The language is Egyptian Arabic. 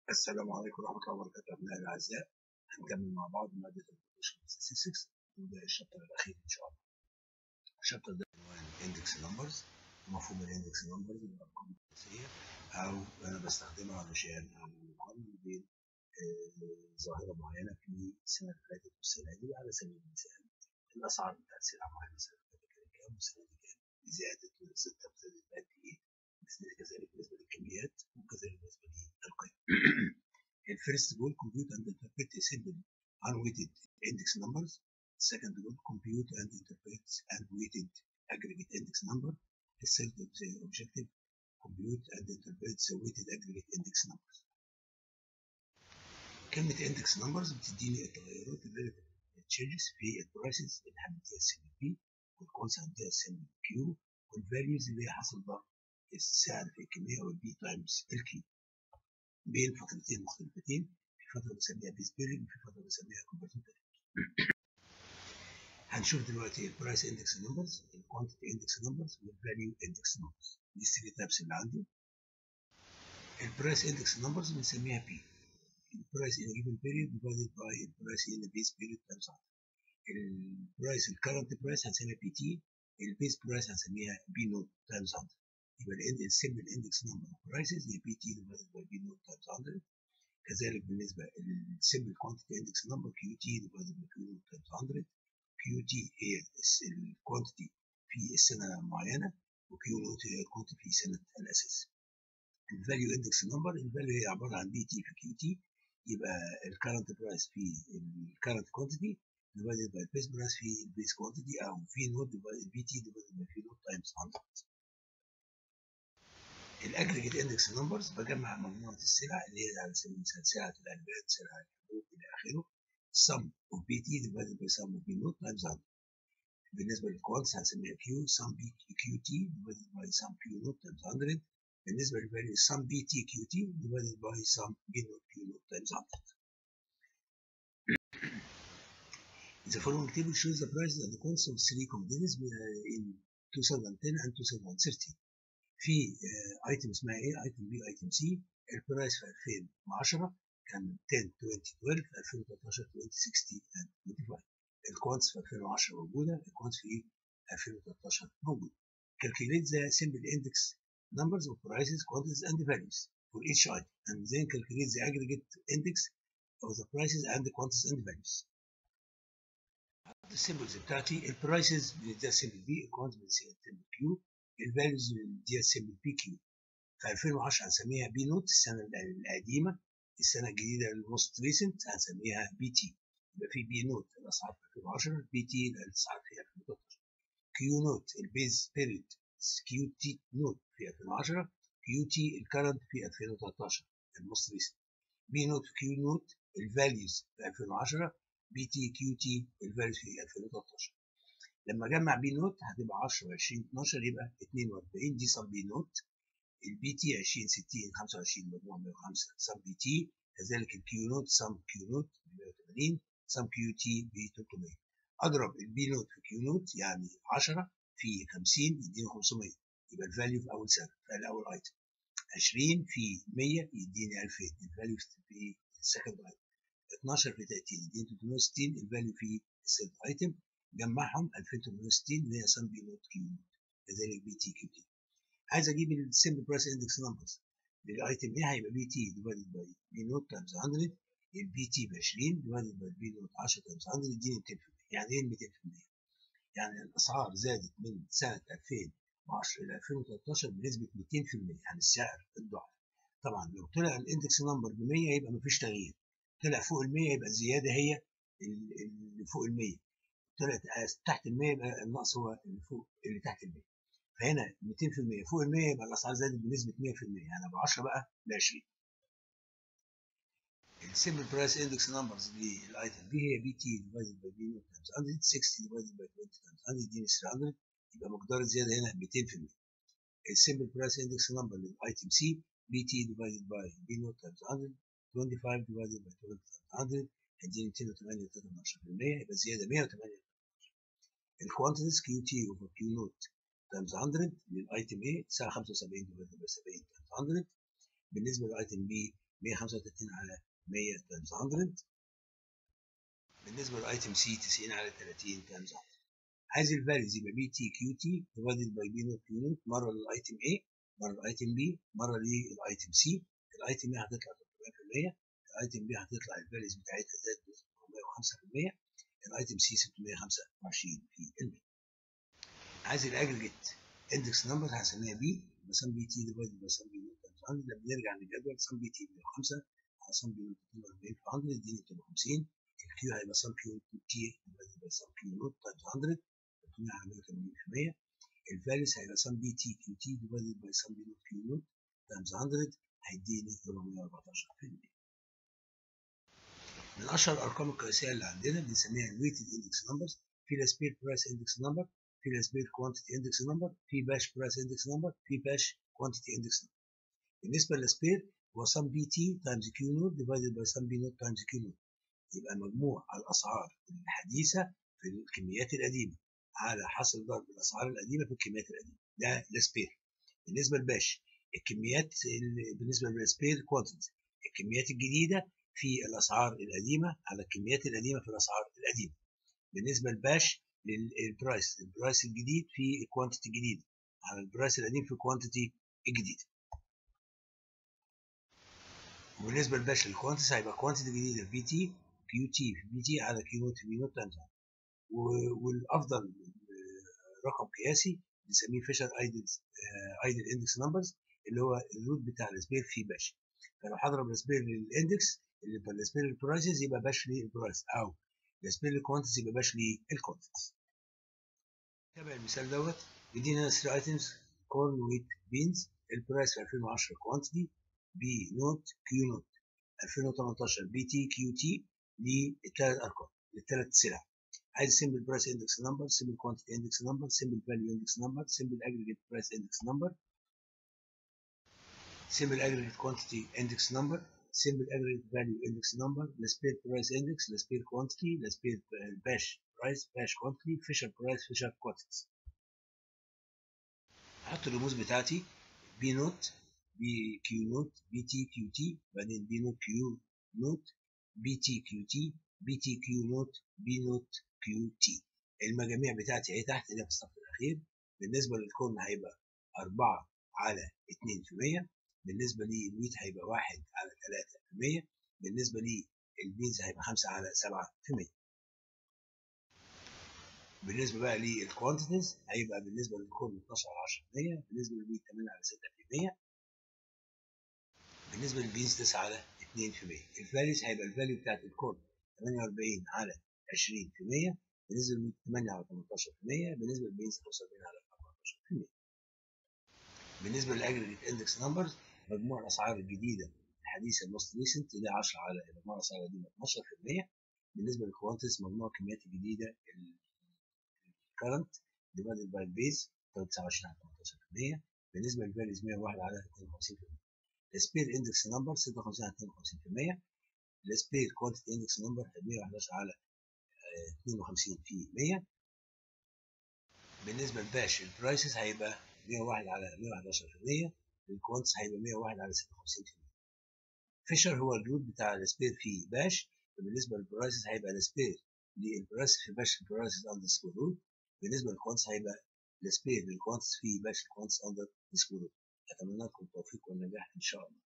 السلام عليكم ورحمة الله وبركاته أبنائي الأعزاء هنكمل مع بعض مادة البروبوشن statistics وده الشابتر الأخير إن شاء الله. الشابتر ده عنوان اندكس نمبرز ومفهوم الاندكس نمبرز الأرقام القياسية أو أنا بستخدمها علشان أعمل مقارنة بين ظاهرة معينة في السنة اللي فاتت والسنة دي على سبيل المثال الأسعار بتاعت سلعة معينة السنة اللي فاتت كانت كام والسنة دي كام زادت ولا ستة وزادت بقت إيه كذلك بالنسبة للكميات وكذلك بالنسبة للقيم. الفيرست جول compute and interpret a simple unweighted index numbers. Second goal compute and interpret unweighted aggregate index number. The third objective compute and interpret the weighted aggregate index numbers. كلمة index numbers بتديني التغيرات الريليفنت changes في البرايسز اللي هنديها السيمبل بي والكونس هنديها السيمبل كيو والفاليوز اللي هي حصل ضرب السعر في الكمية أو البي تايمز الكيو بين فترتين مختلفتين في فترة بنسميها بيس بيريد وفي فترة بنسميها كونفرجن بيريد هنشوف دلوقتي البرايس اندكس نمبرز الكوانتيتي اندكس نمبرز والفاليو اندكس نمبرز دي الثري تابس اللي عندي البرايس اندكس نمبرز بنسميها بي البرايس in a given period divided by البرايس in a base period times 100 البرايس الكرنت برايس هنسميها بي تي البيس برايس هنسميها بي نوت تايمز 100 يبقى السيمبل اندكس نمبر اوف برايسز هي بي تي ديفايدد باي بي نوت تايمز 100 كذلك بالنسبه للسيمبل كوانتيتي اندكس نمبر كيو تي ديفايدد باي كيو نوت تايمز 100 كيو تي هي الكوانتيتي في السنه معينه وكيو نوت هي الكوانتيتي في سنه الاساس الفاليو اندكس نمبر الفاليو هي عباره عن بي تي في كيو تي يبقى الكرنت برايس في الكرنت كوانتيتي divided by base price في البيس كوانتيتي او في نوت divided بي تي divided by في نوت تايمز 100 الاجريجيت اندكس نمبرز بجمع مجموعه السلع اللي هي على سبيل المثال سلعه الالبان سلعه الحبوب الى اخره sum of BT divided by sum of B naught times 100 بالنسبه للكوانتس هنسميها Q sum B QT divided by sum Q naught times 100 بالنسبه للفاليو sum BT QT divided by sum B naught Q naught times 100 The following table shows the prices and the costs of three commodities in 2010 and 2013 في ايتم اسمها ايه ايتم بي ايتم سي البرايس في 2010 كان 10 2012 في 2013 2016 and 25 الكوانتس في 2010 موجوده الكوانتس في 2013 موجوده calculate the simple index numbers of prices quantities and values for each item and then calculate the aggregate index of the prices and the quantities and values السيمبلز بتاعتي البرايسز بنديها سيمبل بي الكوانتس بنديها سيمبل كيو الفاليوز دي سيمبل بي كيو في 2010 هنسميها بي نوت السنه القديمه السنه الجديده الموست ريسنت هنسميها بي تي يبقى في بي نوت الاسعار في 2010 بي تي الاسعار في 2013 كيو نوت البيز بيريد كيو تي نوت في 2010 كيو تي الكرنت في 2013 الموست ريسنت بي نوت كيو نوت الفاليوز في 2010 بي تي كيو تي الفاليوز في 2013 لما اجمع بي نوت هتبقى 10 20 12 يبقى 42 دي سب بي نوت البي تي 20 60 25 مجموع 105 سب بي تي كذلك الكيو نوت سم كيو نوت ب 180 سم كيو تي ب 300 اضرب البي نوت في كيو نوت يعني 10 في 50 يديني 500 يبقى الفاليو في اول سنه في اول ايتم 20 في 100 يديني 2000 الفاليو في السكند ايتم 12 في 30 يديني 360 الفاليو في الثيرد ايتم جمعهم 2860 اللي هي سم بي نوت كيو نوت كذلك بي تي كيو تي عايز اجيب السمبل برايس اندكس نمبرز للايتم ايه هيبقى بي تي ديفايدد باي بي نوت تايمز 100 البي تي ب 20 ديفايدد باي بي نوت 10 تايمز 100 يديني 200% يعني ايه 200%؟ يعني الاسعار زادت من سنه 2010 الى 2013 بنسبه 200% يعني السعر الضعف طبعا لو طلع الاندكس نمبر ب 100 يبقى مفيش تغيير طلع فوق ال 100 يبقى الزياده هي اللي فوق ال 100 طلعت تحت ال 100 يبقى النقص هو اللي فوق اللي تحت ال 100 فهنا 200% فوق ال 100 يبقى الاسعار زادت بنسبه 100% يعني ب 10 بقى ب 20 السيمبل برايس اندكس نمبرز للايتم دي هي بي تي ديفايدد باي بي نوت تايمز 100 60 ديفايدد باي 20 تايمز 100 يديني 300 يبقى مقدار الزياده هنا 200% السيمبل برايس اندكس نمبر للايتم سي بي تي ديفايدد باي بي نوت تايمز 100 25 ديفايدد باي 20 تايمز 100 هيديني 208 13% يبقى زياده 108 الكوانتيتيز كيو تي اوفر كيو نوت تايمز 100 للايتم A تساوي 75 ديفايدد باي 70 تايمز 100 بالنسبه للايتم B 135 على 100 تايمز 100 بالنسبه للايتم سي 90 على 30 تايمز 100 عايز الفاليوز يبقى بي تي كيو تي ديفايدد باي بي نوت كيو نوت مره للايتم A مره للايتم B مره للايتم C الايتم A هتطلع 300% الايتم B هتطلع الفاليوز بتاعتها زادت 405% الايتم C 625% عايز الاجريجيت اندكس نمبر هسميها بي بسم بي تي ديفايدد باي سم بي نوت تايمز 100 لما نرجع للجدول سم بي تي 105 على سم بي نوت 42 في 100 يديني 250 الكيو هيبقى سم كيو تي ديفايدد باي سم كيو نوت تايمز 100 300 على 180% الفاليس هيبقى سم بي تي كيو تي ديفايدد باي سم بي نوت كيو نوت تايمز 100 هيديني 414% من اشهر الارقام القياسيه اللي عندنا بنسميها الويتد اندكس نمبرز في السبير برايس اندكس نمبر في السبير كوانتيتي اندكس نمبر في باش برايس اندكس نمبر في باش كوانتيتي اندكس نمبر بالنسبه للسبير هو سم بي تي تايمز كيو نوت ديفايدد باي سم بي نوت تايمز كيو نوت يبقى مجموع الاسعار الحديثه في الكميات القديمه على حاصل ضرب الاسعار القديمه في الكميات القديمه ده السبير بالنسبه للباش الكميات بالنسبه للسبير كوانتيتي الكميات الجديده في الاسعار القديمه على الكميات القديمه في الاسعار القديمه بالنسبه للباش للبرايس البرايس الجديد في الكوانتيتي الجديده على البرايس القديم في الكوانتيتي الجديده وبالنسبه للباش الكوانتيتي هيبقى كوانتيتي جديده في بي تي كيو تي في بي تي على كيو نوت في بي نوت تايمز والافضل رقم قياسي بنسميه فيشر ايدل ايدل اندكس نمبرز اللي هو الروت بتاع السبير في باش فلو هضرب السبير للاندكس اللي يبقى السبير للبرايسز يبقى باش للبرايس او السبير للكوانتيتي يبقى باش للكوانتيتي تابع المثال دوت يدينا 3 ايتمز كورن ويت بينز البرايس في 2010 كوانتيتي بي نوت كيو نوت 2018 بي تي كيو تي للثلاث ارقام للثلاث سلع عايز سمبل برايس اندكس نمبر سمبل كوانتيتي اندكس نمبر سمبل فاليو اندكس نمبر سمبل اجريجيت برايس اندكس نمبر سمبل اجريجيت كوانتيتي اندكس نمبر سمبل اجريجيت فاليو اندكس نمبر السبير برايس اندكس السبير كوانتيتي السبير باش برايس باش كوانتيتي فيشر برايس فيشر كوانتيتي هحط الرموز بتاعتي بي نوت بي كيو نوت بي تي كيو تي بعدين بي نوت كيو نوت بي تي كيو تي بي تي كيو نوت بي نوت كيو تي المجاميع بتاعتي اهي تحت ده في الصف الاخير بالنسبه للكون هيبقى 4 على 2% بالنسبه للويت هيبقى 1 على 3% بالنسبه للبينز هيبقى 5 على 7% بالنسبه بقى للكوانتيتيز هيبقى بالنسبه للكون 12 على 10% بالنسبه للويت 8 على 6% بالنسبه للبينز 9 على 2% الفاليز هيبقى الفاليو بتاعت الكون 48 على 20% بالنسبه للويت 8 على 18% بالنسبه للبينز 75 على 14% بالنسبه للاجريجيت اندكس نمبرز مجموع الاسعار الجديده الحديثه الموست ريسنت اللي 10 على مجموع الاسعار القديمه 12% بالنسبه للكوانتس مجموع الكميات الجديده الكرنت ديفايدد باي البيز 29 على 18% بالنسبه للفاليز 101 على 52% السبير اندكس نمبر 56 على 52% السبير كوانتيتي اندكس نمبر 111 على 52% بالنسبه للباش البرايسز هيبقى 101 على 111% الكوانتس هيبقى 101 على 56% فيشر هو الروت بتاع السبير في باش وبالنسبه للبرايسز هيبقى السبير للبرايس في باش البرايسز اندر سكوير روت بالنسبه للكوانتس هيبقى السبير للكوانتس في باش الكوانتس اندر سكوير روت اتمنى لكم التوفيق والنجاح ان شاء الله